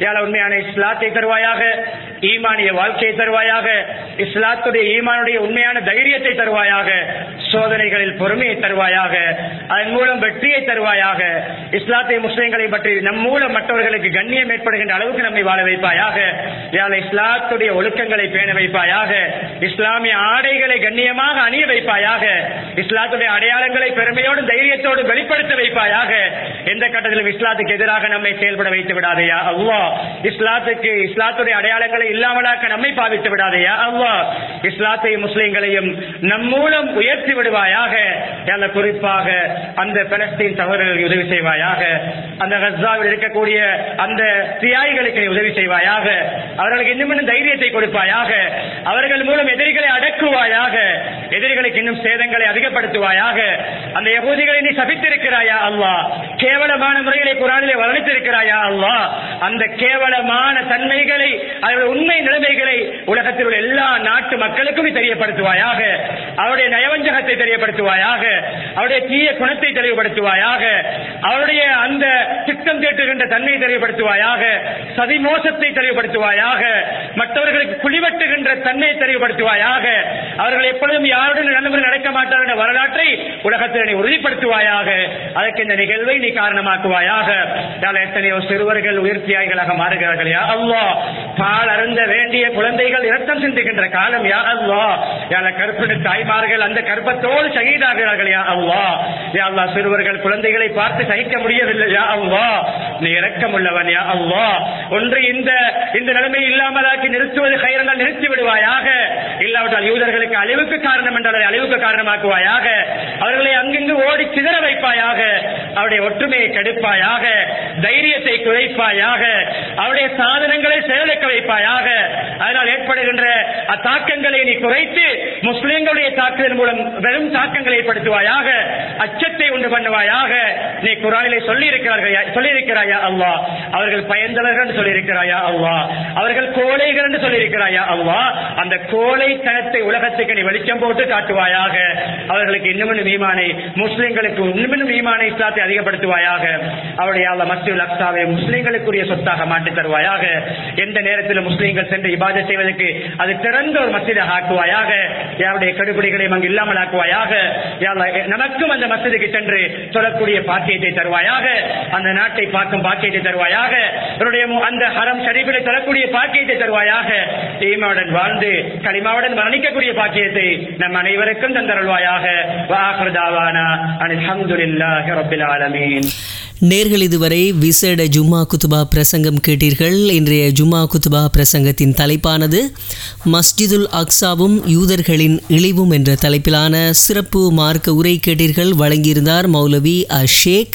யாழ் உண்மையான இஸ்லாத்தை தருவாயாக ஈமானிய வாழ்க்கையை தருவாயாக இஸ்லாத்துடைய ஈமானுடைய உண்மையான தைரியத்தை தருவாயாக சோதனைகளில் பொறுமையை தருவாயாக அதன் மூலம் வெற்றியை தருவாயாக இஸ்லாத்தை முஸ்லிம்களை பற்றி நம் மூலம் மற்றவர்களுக்கு கண்ணியம் ஏற்படுகின்ற அளவுக்கு நம்மை வாழ வைப்பாயாக யாழ் இஸ்லாத்துடைய ஒழுக்கங்களை பேண வைப்பாயாக இஸ்லாமிய ஆடைகளை கண்ணியமாக அணிய வைப்பாயாக இஸ்லாத்துடைய அடையாளங்களை பெருமையோடும் தைரியத்தோடும் வெளிப்படுத்த வைப்பாயாக எந்த கட்டத்திலும் இஸ்லாத்துக்கு எதிராக நம்மை செயல்பட வைத்து விடாதையா அல்லாஹ் இஸ்லாத்துக்கு இஸ்லாத்துடைய அடையாளங்களை இல்லாமலாக்க நம்மை பாவித்து விடாதையா அல்லாஹ் இஸ்லாத்தையும் முஸ்லிம்களையும் நம் மூலம் உயர்த்தி விடுவாயாக அல்ல குறிப்பாக அந்த பலஸ்தீன் சகோதரர்களுக்கு உதவி செய்வாயாக அந்த கஸ்ஸாவில் இருக்கக்கூடிய அந்த தியாகிகளுக்கு நீ உதவி செய்வாயாக அவர்களுக்கு இன்னும் இன்னும் தைரியத்தை கொடுப்பாயாக அவர்கள் மூலம் எதிரிகளை அடக்குவாயாக எதிரிகளுக்கு இன்னும் சேதங்களை அதிகப்படுத்துவாயாக அந்த யகூதிகளை நீ சபித்திருக்கிறாயா அல்லாஹ் கேவலமான முறைகளை குரானிலே வர்ணித்திருக்கிறாயா அல்லாஹ் அந்த கேவலமான தன்மைகளை அவருடைய உண்மை நிலைமைகளை உலகத்தில் உள்ள எல்லா நாட்டு மக்களுக்கும் நீ தெரியப்படுத்துவாயாக அவருடைய நயவஞ்சகத்தை தெரியப்படுத்துவாயாக அவருடைய தீய குணத்தை தெளிவுபடுத்துவாயாக அவருடைய அந்த திட்டம் தீட்டுகின்ற தன்மையை தெளிவுபடுத்துவாயாக சதி மோசத்தை தெளிவுபடுத்துவாயாக மற்றவர்களுக்கு குழிவட்டுகின்ற தன்மையை தெளிவுபடுத்துவாயாக அவர்கள் எப்பொழுதும் யாருடன் நல்லமுறை நடக்க மாட்டார் என்ற வரலாற்றை உலகத்தில் நீ உறுதிப்படுத்துவாயாக அதற்கு இந்த நிகழ்வை நீ காரணமாக்குவாயாக யாழ் எத்தனையோ சிறுவர்கள் உயிர்த்தியாய்களாக மாறுகிறார்கள் யா அல்லாஹ் பால் அருந்த வேண்டிய குழந்தைகள் இரத்தம் சிந்துகின்ற காலம் யா அல்லாஹ் யாழ கற்பிணி தாய்மார்கள் அந்த கற்பத்தோடு சகிதாகிறார்கள் யா அல்லாஹ் யா அல்லாஹ் சிறுவர்கள் குழந்தைகளை பார்த்து சகிக்க முடியவில்லை யா அல்லாஹ் நீ இரக்கம் உள்ளவன் யா அல்லாஹ் ஒன்று இந்த இந்த நிலைமை இல்லாமலாக்கி நிறுத்துவது கைரனால் நிறுத்தி விடுவாயாக இல்லாவிட்டால் யூதர்களுக்கு அழிவுக்கு காரணம் என்றால் அதை அழிவுக்கு காரணமாக்குவாயாக அவர்களை அங்கிங்கு ஓடி சிதற வைப்பாயாக அவருடைய ஒற்றுமையை கெடுப்பாயாக தைரியத்தை குறைப்பாயாக அவருடைய சாதனங்களை செயலிழக்க வைப்பாயாக அதனால் ஏற்படுகின்ற அத்தாக்கங்களை நீ குறைத்து முஸ்லிம்களுடைய தாக்குதல் மூலம் வெறும் தாக்கங்களை ஏற்படுத்துவாயாக அச்சத்தை உண்டு பண்ணுவாயாக நீ குரானிலே சொல்லி இருக்கிறார்கள் சொல்லி இருக்கிறாயா அல்லாஹ் அவர்கள் பயந்தவர்கள் என்று சொல்லி இருக்கிறாயா அல்லாஹ் அவர்கள் கோழைகள் என்று சொல்லி இருக்கிறாயா அல்லாஹ் அந்த கோழைத்தனத்தை உலகத்துக்கு நீ வெளிச்சம் போட்டு காட்டுவாயாக அவர்களுக்கு இன்னும் இன்னும் ஈமானை முஸ்லிம்களுக்கு இன்னும் இன்னும் ஈமானை இஸ்லாத்தை அதிகப்படுத்துவாயாக அவருடைய அல்ல மஸ்ஜித் அக்ஸாவை முஸ்லிம்களுக்குரிய சொத்தாக மாற்றித் தருவாயாக எந்த நேரத்தில் முஸ்லிம்கள் சென்று இபாதத் செய்வதற்கு அது திறந்த ஒரு மஸ்ஜிதாக ஆக்குவாயாக யாருடைய கடுபிடிகளையும் அங்கு இல்லாமல் ஆக்குவாயாக யா அல்லாஹ், நமக்கும் அந்த மஸ்ஜிதுக்கு சென்று சொல்லக்கூடிய பாக்கியத்தை தருவாயாக அந்த நாட்டை பார்க்கும் பாக்கியத்தை தருவாயாக அவருடைய மு- அந்த ஹரம் ஷரீஃபிலே தரக்கூடிய பாக்கியத்தை தருவாயாக ஈமாவுடன் வாழ்ந்து களிமாவுடன் மரணிக்கக்கூடிய பாக்கியத்தை நம் அனைவருக்கும் தந்தருள்வாயாக வாஹர் தாவானா அல்ஹம்துலில்லாஹி ரப்பில் ஆலமீன் நேர்கள் இதுவரை விசேட ஜும்மா குத்துபா பிரசங்கம் கேட்டீர்கள் இன்றைய ஜும்மா குத்துபா பிரசங்கத்தின் தலைப்பானது மஸ்ஜிதுல் அக்ஸாவும் யூதர்களின் இழிவும் என்ற தலைப்பிலான சிறப்பு மார்க்க உரை கேட்டீர்கள் வழங்கியிருந்தார் மௌலவி அஷேக்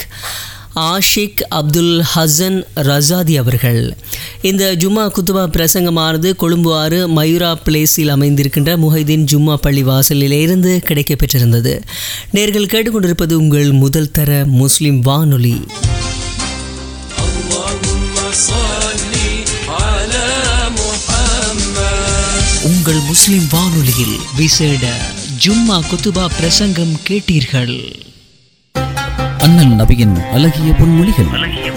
ஆஷிக் அப்துல் ஹசன் ரசாதி அவர்கள் இந்த ஜும்மா குத்துபா பிரசங்கமானது கொழும்பு ஆறு மயூரா பிளேஸில் அமைந்திருக்கின்ற முஹைதீன் ஜும்மா பள்ளி வாசலிலிருந்து கிடைக்கப்பெற்றிருந்தது நேர்கள் கேட்டுக்கொண்டிருப்பது உங்கள் முதல் தர முஸ்லிம் வானொலி உங்கள் முஸ்லிம் வானொலியில் விசேட ஜும்மா குத்துபா பிரசங்கம் கேட்டீர்கள் அண்ணல் நபியின் அழகிய பொன்மொழிகள்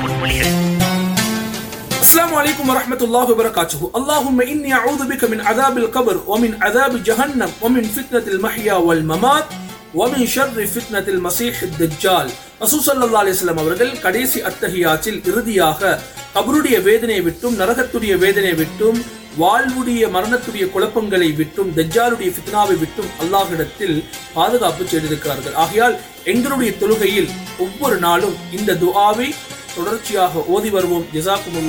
السلام عليكم ورحمة الله وبركاته اللهم إني أعوذ بك من عذاب القبر ومن عذاب جهنم ومن فتنة المحيا والممات ومن شر فتنة المسيح الدجال ரசூல் ஸல்லல்லாஹு அலைஹி வஸல்லம் அவர்கள் கடைசி அத்தஹியாத்தில் இறுதியாக கபருடைய வேதனையை விட்டும் நரகத்துடைய வேதனையை விட்டும் வாழ்வுடைய மரணத்துடைய குழப்பங்களை விட்டும் தஜ்ஜாலுடைய ஃபித்னாவை விட்டும் அல்லாஹ்விடத்தில் பாதுகாப்பு செய்திருக்கிறார்கள் ஆகையால் எங்களுடைய தொழுகையில் ஒவ்வொரு நாளும் இந்த துஆவை தொடர்ச்சியாக ஓதி வருவோம் ஜசாக்குமுல்லா